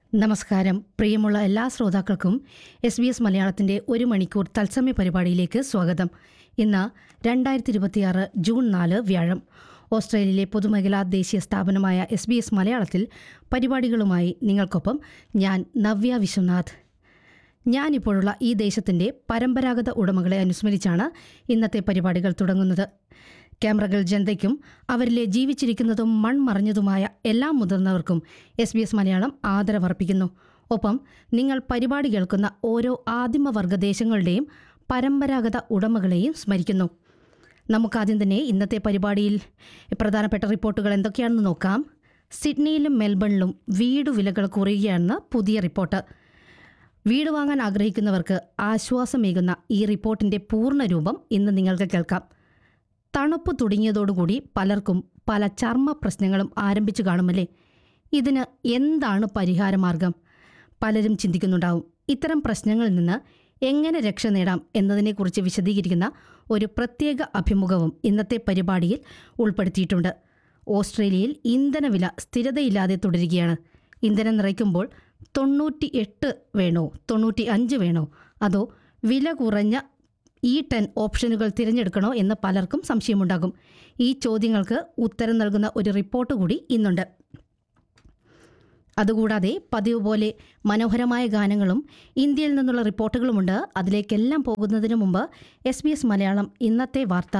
നമസ്കാരം പ്രിയമുള്ള എല്ലാ ശ്രോതാക്കൾക്കും എസ് ബി എസ് മലയാളത്തിൻ്റെ ഒരു മണിക്കൂർ തത്സമയ പരിപാടിയിലേക്ക് സ്വാഗതം ഇന്ന് രണ്ടായിരത്തി ഇരുപത്തിയാറ് ജൂൺ നാല് വ്യാഴം ഓസ്ട്രേലിയയിലെ പൊതുമേഖലാ ദേശീയ സ്ഥാപനമായ എസ് ബി എസ് മലയാളത്തിൽ പരിപാടികളുമായി നിങ്ങൾക്കൊപ്പം ഞാൻ നവ്യ വിശ്വനാഥ് ഞാനിപ്പോഴുള്ള ഈ ദേശത്തിൻ്റെ പരമ്പരാഗത ഉടമകളെ അനുസ്മരിച്ചാണ് ഇന്നത്തെ പരിപാടികൾ തുടങ്ങുന്നത് ക്യാമറകൾ ജനതയ്ക്കും അവരിലെ ജീവിച്ചിരിക്കുന്നതും മൺമറഞ്ഞതുമായ എല്ലാ മുതിർന്നവർക്കും എസ് ബി എസ് മലയാളം ആദരവർപ്പിക്കുന്നു ഒപ്പം നിങ്ങൾ പരിപാടി കേൾക്കുന്ന ഓരോ ആദിമവർഗ ദേശങ്ങളുടെയും പരമ്പരാഗത ഉടമകളെയും സ്മരിക്കുന്നു നമുക്കാദ്യം തന്നെ ഇന്നത്തെ പരിപാടിയിൽ പ്രധാനപ്പെട്ട റിപ്പോർട്ടുകൾ എന്തൊക്കെയാണെന്ന് നോക്കാം സിഡ്നിയിലും മെൽബണിലും വീട് വിലകൾ കുറയുകയാണെന്ന് പുതിയ റിപ്പോർട്ട് വീട് വാങ്ങാൻ ആഗ്രഹിക്കുന്നവർക്ക് ആശ്വാസമേകുന്ന ഈ റിപ്പോർട്ടിന്റെ പൂർണ്ണ രൂപം ഇന്ന് നിങ്ങൾക്ക് കേൾക്കാം തണുപ്പ് തുടങ്ങിയതോടുകൂടി പലർക്കും പല ചർമ്മ പ്രശ്നങ്ങളും ആരംഭിച്ചു കാണുമല്ലേ ഇതിന് എന്താണ് പരിഹാരമാർഗം പലരും ചിന്തിക്കുന്നുണ്ടാവും ഇത്തരം പ്രശ്നങ്ങളിൽ നിന്ന് എങ്ങനെ രക്ഷ നേടാം എന്നതിനെക്കുറിച്ച് വിശദീകരിക്കുന്ന ഒരു പ്രത്യേക അഭിമുഖവും ഇന്നത്തെ പരിപാടിയിൽ ഉൾപ്പെടുത്തിയിട്ടുണ്ട് ഓസ്ട്രേലിയയിൽ ഇന്ധനവില സ്ഥിരതയില്ലാതെ തുടരുകയാണ് ഇന്ധനം നിറയ്ക്കുമ്പോൾ തൊണ്ണൂറ്റി എട്ട് വേണോ തൊണ്ണൂറ്റി അഞ്ച് വേണോ അതോ വില കുറഞ്ഞ ഈ ടെൻ ഓപ്ഷനുകൾ തിരഞ്ഞെടുക്കണോ എന്ന് പലർക്കും സംശയമുണ്ടാകും ഈ ചോദ്യങ്ങൾക്ക് ഉത്തരം നൽകുന്ന ഒരു റിപ്പോർട്ട് കൂടി ഇന്നുണ്ട് അതുകൂടാതെ പതിവ് പോലെ മനോഹരമായ ഗാനങ്ങളും ഇന്ത്യയിൽ നിന്നുള്ള റിപ്പോർട്ടുകളുമുണ്ട് അതിലേക്കെല്ലാം പോകുന്നതിന് മുമ്പ് എസ് ബി എസ് മലയാളം ഇന്നത്തെ വാർത്ത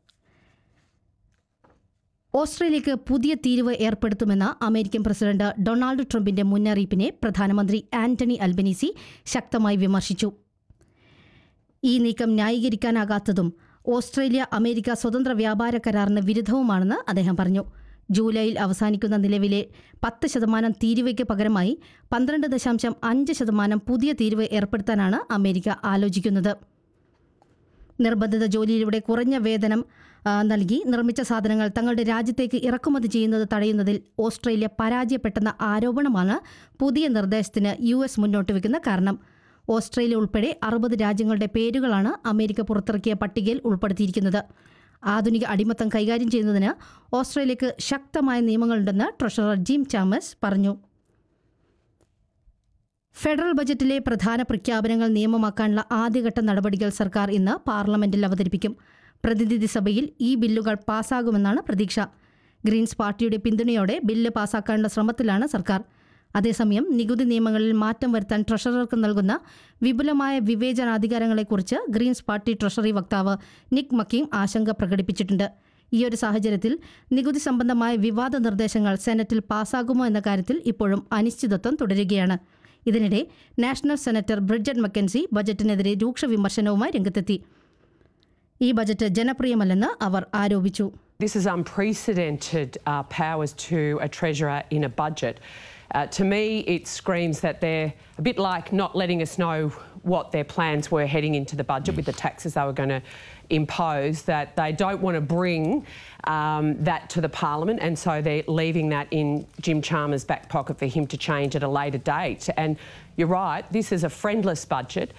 ഓസ്ട്രേലിയക്ക് പുതിയ തീരുവ ഏർപ്പെടുത്തുമെന്ന അമേരിക്കൻ പ്രസിഡന്റ് ഡൊണാൾഡ് ട്രംപിന്റെ മുന്നറിയിപ്പിനെ പ്രധാനമന്ത്രി ആന്റണി അൽബനീസി ശക്തമായി വിമർശിച്ചു ഈ നീക്കം ന്യായീകരിക്കാനാകാത്തതും ഓസ്ട്രേലിയ അമേരിക്ക സ്വതന്ത്ര വ്യാപാര കരാറിന് വിരുദ്ധവുമാണെന്ന് അദ്ദേഹം പറഞ്ഞു ജൂലൈയിൽ അവസാനിക്കുന്ന നിലവിലെ പത്ത് ശതമാനം തീരുവയ്ക്ക് പകരമായി പന്ത്രണ്ട് ദശാംശം അഞ്ച് ശതമാനം പുതിയ തീരുവ ഏർപ്പെടുത്താനാണ് അമേരിക്ക ആലോചിക്കുന്നത് നിർബന്ധിത ജോലിയിലൂടെ കുറഞ്ഞ വേതനം ആ, നൽകി നിർമ്മിച്ച സാധനങ്ങൾ തങ്ങളുടെ രാജ്യത്തേക്ക് ഇറക്കുമതി ചെയ്യുന്നത് തടയുന്നതിൽ ഓസ്ട്രേലിയ പരാജയപ്പെട്ടെന്ന ആരോപണമാണ് പുതിയ നിർദ്ദേശത്തിന് യു എസ് മുന്നോട്ട് വയ്ക്കുന്ന കാരണം ഓസ്ട്രേലിയ ഉൾപ്പെടെ അറുപത് രാജ്യങ്ങളുടെ പേരുകളാണ് അമേരിക്ക പുറത്തിറക്കിയ പട്ടികയിൽ ഉൾപ്പെടുത്തിയിരിക്കുന്നത് ആധുനിക അടിമത്തം കൈകാര്യം ചെയ്യുന്നതിന് ഓസ്ട്രേലിയക്ക് ശക്തമായ നിയമങ്ങളുണ്ടെന്ന് ട്രഷറർ ജിം ചാമസ് പറഞ്ഞു ഫെഡറൽ ബജറ്റിലെ പ്രധാന പ്രഖ്യാപനങ്ങൾ നിയമമാക്കാനുള്ള ആദ്യഘട്ട നടപടികൾ സർക്കാർ ഇന്ന് പാർലമെന്റിൽ അവതരിപ്പിക്കും പ്രതിനിധി സഭയിൽ ഈ ബില്ലുകൾ പാസ്സാകുമെന്നാണ് പ്രതീക്ഷ ഗ്രീൻസ് പാർട്ടിയുടെ പിന്തുണയോടെ ബില്ല് പാസ്സാക്കാനുള്ള ശ്രമത്തിലാണ് സർക്കാർ അതേസമയം നികുതി നിയമങ്ങളിൽ മാറ്റം വരുത്താൻ ട്രഷറർക്ക് നൽകുന്ന വിപുലമായ വിവേചനാധികാരങ്ങളെക്കുറിച്ച് ഗ്രീൻസ് പാർട്ടി ട്രഷറി വക്താവ് നിക് മക്കീം ആശങ്ക പ്രകടിപ്പിച്ചിട്ടുണ്ട് ഈയൊരു സാഹചര്യത്തിൽ നികുതി സംബന്ധമായ വിവാദ നിർദ്ദേശങ്ങൾ സെനറ്റിൽ പാസ്സാകുമോ എന്ന കാര്യത്തിൽ ഇപ്പോഴും അനിശ്ചിതത്വം തുടരുകയാണ് ഇതിനിടെ നാഷണൽ സെനറ്റർ ബ്രിഡ്ജറ്റ് മക്കൻസി ബജറ്റിനെതിരെ രൂക്ഷ വിമർശനവുമായി രംഗത്തെത്തി ഈ ബജറ്റ് ജനപ്രിയമല്ലെന്ന് അവർ ആരോപിച്ചു This is unprecedented uh, powers to a treasurer in a budget. Uh, to me, it screams that they're a bit like not letting us know what their plans were heading into the budget with the taxes they were going to impose, that they don't want to bring um, that to the parliament, and so they're leaving that in Jim Chalmers' back pocket for him to change at a later date. And you're right, this is a friendless budget.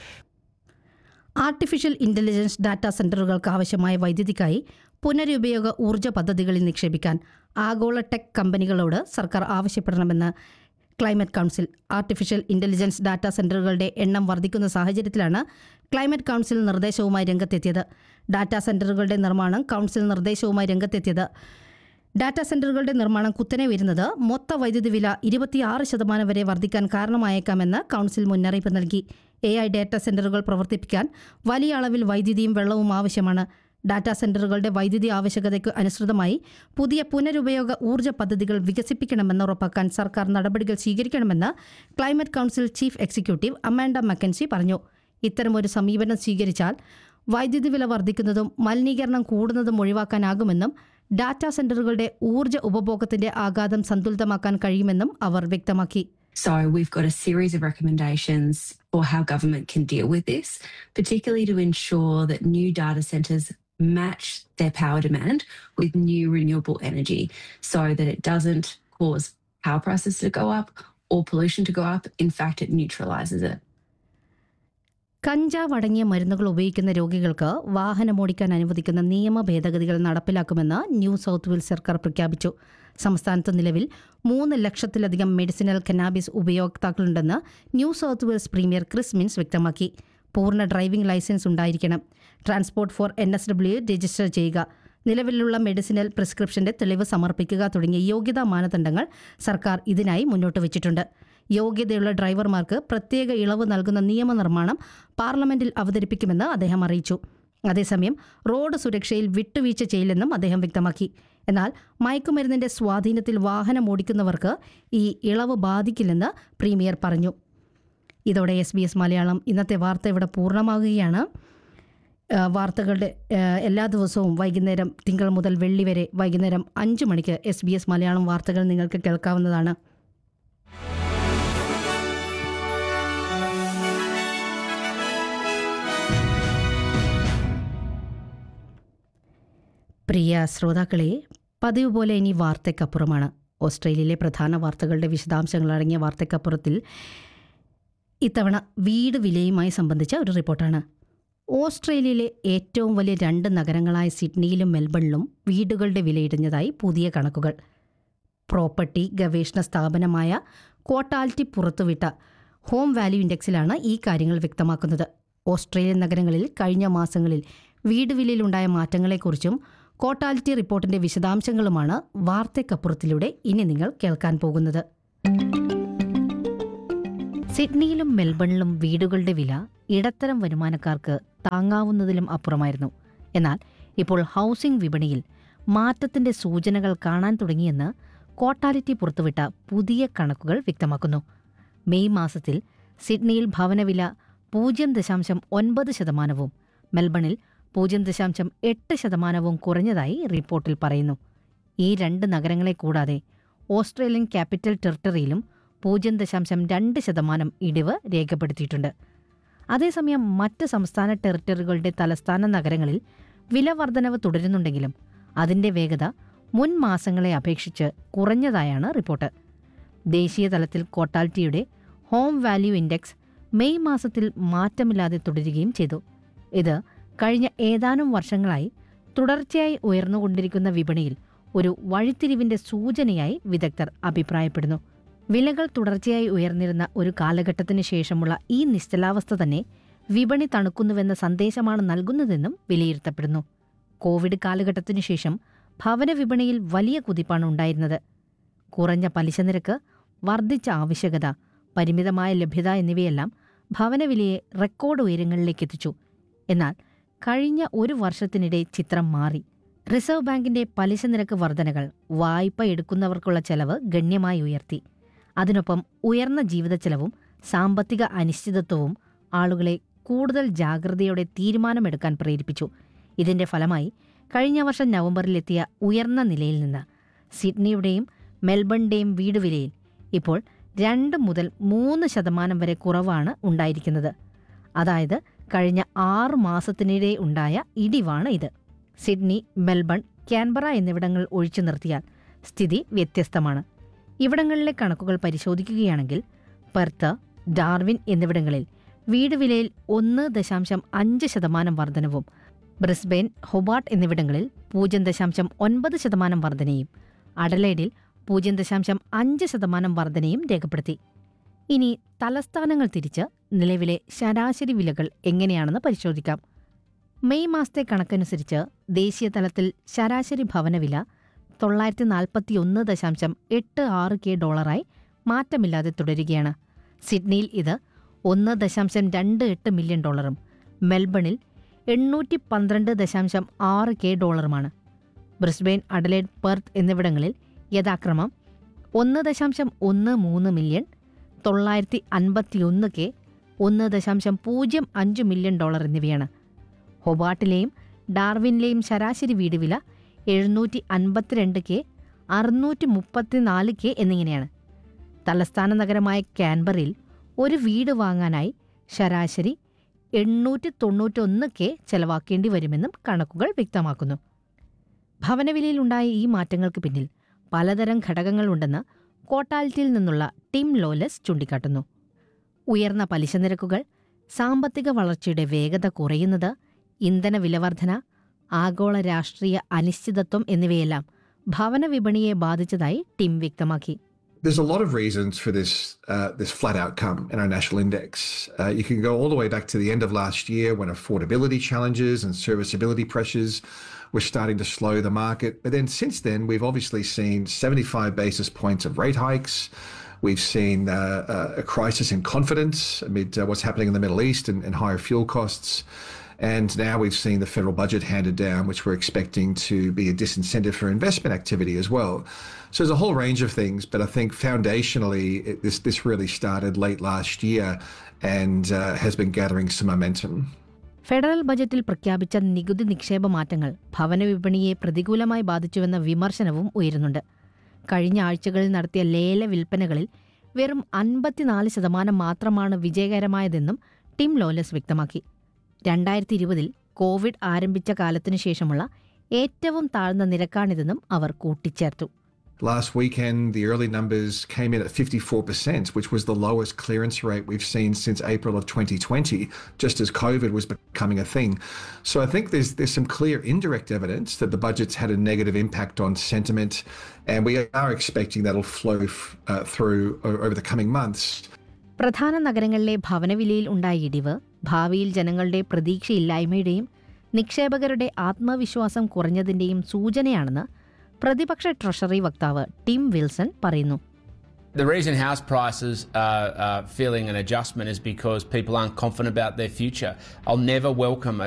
Artificial intelligence data സെന്ററുകൾക്ക് ആവശ്യമായ വൈദ്യുതിക്കായി പുനരുപയോഗ ഊർജ്ജ പദ്ധതികളിൽ നിക്ഷേപിക്കാൻ ആഗോള tech കമ്പനികളോട് സർക്കാർ ആവശ്യപ്പെടണമെന്ന് climate council artificial intelligence data സെന്ററുകളുടെ എണ്ണം വർദ്ധിക്കുന്ന സാഹചര്യത്തിലാണ് ക്ലൈമറ്റ് കൗൺസിൽ നിർദ്ദേശവുമായി രംഗത്തെത്തിയത് ഡാറ്റാ സെന്ററുകളുടെ നിർമ്മാണം കൗൺസിൽ നിർദ്ദേശവുമായി രംഗത്തെത്തിയത് ഡാറ്റാ സെന്ററുകളുടെ നിർമ്മാണം കുത്തനെ വരുന്നത് മൊത്ത വൈദ്യുതി വില ഇരുപത്തിയാറ് ശതമാനം വരെ വർദ്ധിക്കാൻ കാരണമായേക്കാമെന്ന് കൗൺസിൽ മുന്നറിയിപ്പ് നൽകി എ ഐ ഡാറ്റാ സെന്ററുകൾ പ്രവർത്തിപ്പിക്കാൻ വലിയ അളവിൽ വൈദ്യുതിയും വെള്ളവും ആവശ്യമാണ് ഡാറ്റാ സെന്ററുകളുടെ വൈദ്യുതി ആവശ്യകതയ്ക്ക് അനുസൃതമായി പുതിയ പുനരുപയോഗ ഊർജ്ജ പദ്ധതികൾ വികസിപ്പിക്കണമെന്ന് ഉറപ്പാക്കാൻ സർക്കാർ നടപടികൾ സ്വീകരിക്കണമെന്ന് climate council chief executive Amanda McKenzie പറഞ്ഞു ഇത്തരമൊരു സമീപനം സ്വീകരിച്ചാൽ വൈദ്യുതി വില വർദ്ധിക്കുന്നതും മലിനീകരണം കൂടുന്നതും ഒഴിവാക്കാനാകുമെന്നും ഡാറ്റാ സെന്ററുകളുടെ ഊർജ്ജ ഉപഭോഗത്തിന്റെ ആഘാതം സന്തുലിതമാക്കാൻ കഴിയുമെന്നും അവർ വ്യക്തമാക്കി So we've got a series of recommendations for how government can deal with this, particularly to ensure that new data centres match their power demand with new renewable energy so that it doesn't cause power prices to go up or pollution to go up. In fact, it neutralises it. കഞ്ചാവ് അടങ്ങിയ മരുന്നുകൾ ഉപയോഗിക്കുന്ന രോഗികൾക്ക് വാഹനമോടിക്കാൻ അനുവദിക്കുന്ന നിയമ ഭേദഗതികൾ നടപ്പിലാക്കുമെന്ന് new South Wales സർക്കാർ പ്രഖ്യാപിച്ചു സംസ്ഥാനത്ത് നിലവിൽ മൂന്ന് ലക്ഷത്തിലധികം മെഡിസിനൽ കനാബിസ് ഉപയോക്താക്കളുണ്ടെന്ന് New South Wales premier Chris Minns വ്യക്തമാക്കി പൂർണ്ണ ഡ്രൈവിംഗ് ലൈസൻസ് ഉണ്ടായിരിക്കണം transport for N S W register ചെയ്യുക നിലവിലുള്ള മെഡിസിനൽ പ്രിസ്ക്രിപ്ഷന്റെ തെളിവ് സമർപ്പിക്കുക തുടങ്ങിയ യോഗ്യതാ മാനദണ്ഡങ്ങൾ സർക്കാർ ഇതിനായി മുന്നോട്ട് വച്ചിട്ടുണ്ട് യോഗ്യതയുള്ള ഡ്രൈവർമാർക്ക് പ്രത്യേക ഇളവ് നൽകുന്ന നിയമനിർമ്മാണം പാർലമെന്റിൽ അവതരിപ്പിക്കുമെന്ന് അദ്ദേഹം അറിയിച്ചു അതേസമയം റോഡ് സുരക്ഷയിൽ വിട്ടുവീഴ്ച ചെയ്യില്ലെന്നും അദ്ദേഹം വ്യക്തമാക്കി എന്നാൽ മയക്കുമരുന്നിന്റെ സ്വാധീനത്തിൽ വാഹനം ഓടിക്കുന്നവർക്ക് ഈ ഇളവ് ബാധിക്കില്ലെന്ന് പ്രീമിയർ പറഞ്ഞു ഇതോടെ എസ് ബി എസ് മലയാളം ഇന്നത്തെ വാർത്ത ഇവിടെ പൂർണ്ണമാകുകയാണ് ആ, വാർത്തകളുടെ ആ, എല്ലാ ദിവസവും വൈകുന്നേരം തിങ്കൾ മുതൽ വെള്ളി വരെ വൈകുന്നേരം അഞ്ച് മണിക്ക് എസ് ബി എസ് മലയാളം വാർത്തകൾ നിങ്ങൾക്ക് കേൾക്കാവുന്നതാണ് പ്രിയ ശ്രോതാക്കളെ പതിവ് പോലെ ഇനി വാർത്തയ്ക്കപ്പുറമാണ് ഓസ്ട്രേലിയയിലെ പ്രധാന വാർത്തകളുടെ വിശദാംശങ്ങൾ അടങ്ങിയ വാർത്തയ്ക്കപ്പുറത്തിൽ ഇത്തവണ വീട് വിലയുമായി സംബന്ധിച്ച ഒരു റിപ്പോർട്ടാണ് ഓസ്ട്രേലിയയിലെ ഏറ്റവും വലിയ രണ്ട് നഗരങ്ങളായ സിഡ്നിയിലും മെൽബണിലും വീടുകളുടെ വിലയിടിഞ്ഞതായി പുതിയ കണക്കുകൾ പ്രോപ്പർട്ടി ഗവേഷണ സ്ഥാപനമായ കോട്ടാലിറ്റി പുറത്തുവിട്ട ഹോം വാല്യൂ ഇൻഡെക്സിലാണ് ഈ കാര്യങ്ങൾ വ്യക്തമാക്കുന്നത് ഓസ്ട്രേലിയൻ നഗരങ്ങളിൽ കഴിഞ്ഞ മാസങ്ങളിൽ വീട് വിലയിലുണ്ടായ മാറ്റങ്ങളെക്കുറിച്ചും കോട്ടാലിറ്റി റിപ്പോർട്ടിന്റെ വിശദാംശങ്ങളുമാണ് വാർത്തയ്ക്കപ്പുറത്തിലൂടെ ഇനി നിങ്ങൾ കേൾക്കാൻ പോകുന്നത് സിഡ്നിയിലും മെൽബണിലും വീടുകളുടെ വില ഇടത്തരം വരുമാനക്കാർക്ക് താങ്ങാവുന്നതിലും അപ്പുറമായിരുന്നു എന്നാൽ ഇപ്പോൾ ഹൗസിംഗ് വിപണിയിൽ മാറ്റത്തിന്റെ സൂചനകൾ കാണാൻ തുടങ്ങിയെന്ന് കോട്ടാലിറ്റി പുറത്തുവിട്ട പുതിയ കണക്കുകൾ വ്യക്തമാക്കുന്നു മെയ് മാസത്തിൽ സിഡ്നിയിൽ ഭവനവില പൂജ്യം ദശാംശം ഒൻപത് ശതമാനവും മെൽബണിൽ പൂജ്യം ദശാംശം എട്ട് ശതമാനവും കുറഞ്ഞതായി റിപ്പോർട്ടിൽ പറയുന്നു ഈ രണ്ട് നഗരങ്ങളെ കൂടാതെ ഓസ്ട്രേലിയൻ ക്യാപിറ്റൽ ടെറിട്ടറിയിലും പൂജ്യം ദശാംശം രണ്ട് ശതമാനം ഇടിവ് രേഖപ്പെടുത്തിയിട്ടുണ്ട് അതേസമയം മറ്റ് സംസ്ഥാന ടെറിട്ടറികളുടെ തലസ്ഥാന നഗരങ്ങളിൽ വില വർധനവ് തുടരുന്നുണ്ടെങ്കിലും അതിന്റെ വേഗത മുൻ മാസങ്ങളെ അപേക്ഷിച്ച് കുറഞ്ഞതായാണ് റിപ്പോർട്ട് ദേശീയ തലത്തിൽ കോട്ടാലിറ്റിയുടെ ഹോം വാല്യൂ ഇൻഡെക്സ് മെയ് മാസത്തിൽ മാറ്റമില്ലാതെ തുടരുകയും ചെയ്തു ഇത് കഴിഞ്ഞ ഏതാനും വർഷങ്ങളായി തുടർച്ചയായി ഉയർന്നുകൊണ്ടിരിക്കുന്ന വിപണിയിൽ ഒരു വഴിത്തിരിവിന്റെ സൂചനയായി വിദഗ്ധർ അഭിപ്രായപ്പെടുന്നു വിലകൾ തുടർച്ചയായി ഉയർന്നിരുന്ന ഒരു കാലഘട്ടത്തിന് ശേഷമുള്ള ഈ നിശ്ചലാവസ്ഥ തന്നെ വിപണി തണുക്കുന്നുവെന്ന സന്ദേശമാണ് നൽകുന്നതെന്നും വിലയിരുത്തപ്പെടുന്നു കോവിഡ് കാലഘട്ടത്തിനു ശേഷം ഭവന വിപണിയിൽ വലിയ കുതിപ്പാണ് ഉണ്ടായിരുന്നത് കുറഞ്ഞ പലിശ നിരക്ക് വർദ്ധിച്ച ആവശ്യകത പരിമിതമായ ലഭ്യത എന്നിവയെല്ലാം ഭവനവിലയെ റെക്കോർഡ് ഉയരങ്ങളിലേക്ക് എത്തിച്ചു എന്നാൽ കഴിഞ്ഞ ഒരു വർഷത്തിനിടെ ചിത്രം മാറി റിസർവ് ബാങ്കിന്റെ പലിശ നിരക്ക് വർധനകൾ വായ്പ എടുക്കുന്നവർക്കുള്ള ചെലവ് ഗണ്യമായി ഉയർത്തി അതിനൊപ്പം ഉയർന്ന ജീവിത ചെലവും സാമ്പത്തിക അനിശ്ചിതത്വവും ആളുകളെ കൂടുതൽ ജാഗ്രതയോടെ തീരുമാനമെടുക്കാൻ പ്രേരിപ്പിച്ചു ഇതിന്റെ ഫലമായി കഴിഞ്ഞ വർഷം നവംബറിലെത്തിയ ഉയർന്ന നിലയിൽ നിന്ന് സിഡ്നിയുടെയും മെൽബണിന്റെയും വീട് വിലയിൽ ഇപ്പോൾ രണ്ട് മുതൽ മൂന്ന് ശതമാനം വരെ കുറവാണ് ഉണ്ടായിരിക്കുന്നത് അതായത് കഴിഞ്ഞ ആറ് മാസത്തിനിടെ ഉണ്ടായ ഇടിവാണ് ഇത് സിഡ്നി മെൽബൺ ക്യാൻബറ എന്നിവിടങ്ങൾ ഒഴിച്ചു നിർത്തിയാൽ സ്ഥിതി വ്യത്യസ്തമാണ് ഇവിടങ്ങളിലെ കണക്കുകൾ പരിശോധിക്കുകയാണെങ്കിൽ പെർത്ത് ഡാർവിൻ എന്നിവിടങ്ങളിൽ വീട് വിലയിൽ ഒന്ന് ദശാംശം അഞ്ച് ശതമാനം വർധനവും ബ്രിസ്ബെയിൻ ഹൊബാർട്ട് എന്നിവിടങ്ങളിൽ പൂജ്യം ദശാംശം ഒൻപത് ശതമാനം വർധനയും അഡലേഡിൽ പൂജ്യം ദശാംശം അഞ്ച് ശതമാനം വർധനയും രേഖപ്പെടുത്തി ഇനി തലസ്ഥാനങ്ങൾ തിരിച്ച് നിലവിലെ ശരാശരി വിലകൾ എങ്ങനെയാണെന്ന് പരിശോധിക്കാം മെയ് മാസത്തെ കണക്കനുസരിച്ച് ദേശീയ തലത്തിൽ ശരാശരി ഭവനവില തൊള്ളായിരത്തി നാൽപ്പത്തി ഒന്ന് ദശാംശം എട്ട് ആറ് കെ ഡോളറായി മാറ്റമില്ലാതെ തുടരുകയാണ് സിഡ്നിയിൽ ഇത് ഒന്ന് ദശാംശം രണ്ട് എട്ട് മില്യൺ ഡോളറും മെൽബണിൽ എണ്ണൂറ്റി പന്ത്രണ്ട് ദശാംശം ആറ് കെ ഡോളറുമാണ് ബ്രിസ്ബെയിൻ അഡലേഡ് പെർത്ത് എന്നിവിടങ്ങളിൽ യഥാക്രമം ഒന്ന് ദശാംശം ഒന്ന് മൂന്ന് മില്യൺ തൊള്ളായിരത്തി അൻപത്തിയൊന്ന് കെ ഒന്ന് ദശാംശം പൂജ്യം അഞ്ച് മില്യൺ ഡോളർ എന്നിവയാണ് ഹൊബാട്ടിലെയും ഡാർവിനിലെയും ശരാശരി വീട് വില എഴുന്നൂറ്റി അൻപത്തിരണ്ട് കെ അറുന്നൂറ്റി മുപ്പത്തിനാല് കെ എന്നിങ്ങനെയാണ് തലസ്ഥാന നഗരമായ ക്യാൻബറിൽ ഒരു വീട് വാങ്ങാനായി ശരാശരി എണ്ണൂറ്റി തൊണ്ണൂറ്റൊന്ന് കെ ചെലവാക്കേണ്ടി വരുമെന്നും കണക്കുകൾ വ്യക്തമാക്കുന്നു ഭവനവിലയിലുണ്ടായ ഈ മാറ്റങ്ങൾക്ക് പിന്നിൽ പലതരം ഘടകങ്ങളുണ്ടെന്ന് കോട്ടാലിറ്റിയിൽ നിന്നുള്ള ടിം ലോലസ് ചൂണ്ടിക്കാട്ടുന്നു ഉയർന്ന പലിശ നിരക്കുകൾ സാമ്പത്തിക വളർച്ചയുടെ വേഗത കുറയുന്നത് ഇന്ധന വിലവർധന ആഗോള രാഷ്ട്രീയ അനിശ്ചിതത്വം എന്നിവയെല്ലാം ഭവന വിപണിയെ ബാധിച്ചതായി ടിം വ്യക്തമാക്കി There's a lot of reasons for this uh, this flat outcome in our national index. Uh, you can go all the way back to the end of last year when affordability challenges and serviceability pressures were starting to slow the market. But then since then, we've obviously seen 75 basis points of rate hikes. We've seen uh, uh, a crisis in confidence amid uh, what's happening in the Middle East and, and higher fuel costs. And now we've seen the federal budget handed down, which we're expecting to be a disincentive for investment activity as well. So there's a whole range of things, but I think foundationally, it, this this really started late last year and uh, has been gathering some momentum. Federal ബജറ്റിൽ പ്രഖ്യാപിച്ച നികുതി നിക്ഷേപ മാറ്റങ്ങൾ ഭവന വിപണിയെ പ്രതികൂലമായി ബാധിച്ചുവെന്ന വിമർശനവും ഉയരുന്നുണ്ട് കഴിഞ്ഞ ആഴ്ചകളിൽ നടത്തിയ ലേല വിൽപ്പനകളിൽ വെറും അൻപത്തിനാല് ശതമാനം മാത്രമാണ് വിജയകരമായതെന്നും ടിം ലോലസ് വ്യക്തമാക്കി രണ്ടായിരത്തി ഇരുപതിൽ കോവിഡ് ആരംഭിച്ച കാലത്തിനു ശേഷമുള്ള ഏറ്റവും താഴ്ന്ന നിരക്കാണിതെന്നും അവർ കൂട്ടിച്ചേർത്തു Last weekend, the early numbers came in at 54%, which was the lowest clearance rate we've seen since April of 2020, just as COVID was becoming a thing. So I think there's there's some clear indirect evidence that the budget's had a negative impact on sentiment, and we are expecting that'll flow uh, through over the coming months. പ്രധാന നഗരങ്ങളിലെ ഭവനവിലയിൽ ഉണ്ടായ ഇടിവ് ഭാവിയിൽ ജനങ്ങളുടെ പ്രതീക്ഷയില്ലായ്മയുടെയും നിക്ഷേപകരുടെ ആത്മവിശ്വാസം കുറഞ്ഞതിന്റെയും സൂചനയാണെന്ന് പ്രതിപക്ഷ treasury വക്താവ് ടിം വിൽസൺ പറയുന്നു The reason house prices are uh, feeling an adjustment is because people aren't confident about their future. I'll never welcome a